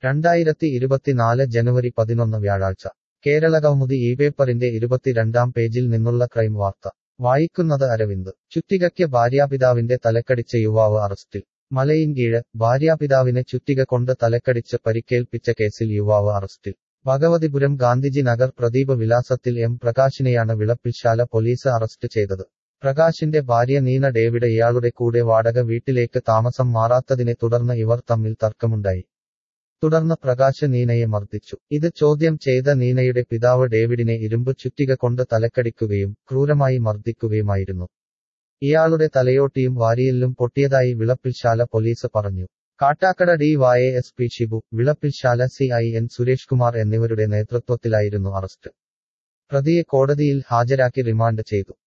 രണ്ടായിരത്തി ഇരുപത്തിനാല് ജനുവരി പതിനൊന്ന് വ്യാഴാഴ്ച കേരളകൗമുദി ഈ പേപ്പറിന്റെ ഇരുപത്തിരണ്ടാം പേജിൽ നിന്നുള്ള ക്രൈം വാർത്ത വായിക്കുന്നത് അരവിന്ദ് ചുറ്റികയ്ക്ക് ഭാര്യാപിതാവിന്റെ തലക്കടിച്ച യുവാവ് അറസ്റ്റിൽ മലയിൻകീഴ് ഭാര്യാപിതാവിനെ ചുറ്റിക കൊണ്ട് തലക്കടിച്ച് പരിക്കേൽപ്പിച്ച കേസിൽ യുവാവ് അറസ്റ്റിൽ ഭഗവതിപുരം ഗാന്ധിജി നഗർ പ്രദീപ് വിലാസത്തിൽ എം പ്രകാശിനെയാണ് വിളപ്പിൽശാല പോലീസ് അറസ്റ്റ് ചെയ്തത് പ്രകാശിന്റെ ഭാര്യ നീന ഡേവിഡ് ഇയാളുടെ കൂടെ വാടക വീട്ടിലേക്ക് താമസം മാറാത്തതിനെ തുടർന്ന് ഇവർ തമ്മിൽ തർക്കമുണ്ടായി തുടർന്ന് പ്രകാശ് നീനയെ മർദ്ദിച്ചു ഇത് ചോദ്യം ചെയ്ത നീനയുടെ പിതാവ് ഡേവിഡിനെ ഇരുമ്പ് ചുറ്റിക കൊണ്ട് തലക്കടിക്കുകയും ക്രൂരമായി മർദ്ദിക്കുകയുമായിരുന്നു ഇയാളുടെ തലയോട്ടിയും വാരിയെല്ലും പൊട്ടിയതായി വിളപ്പിൽശാല പോലീസ് പറഞ്ഞു Kattakkada D Y S P Shibu Vilappilsala C I N Suresh Kumar എന്നിവരുടെ നേതൃത്വത്തിലായിരുന്നു അറസ്റ്റ് പ്രതിയെ കോടതിയിൽ ഹാജരാക്കി റിമാൻഡ് ചെയ്തു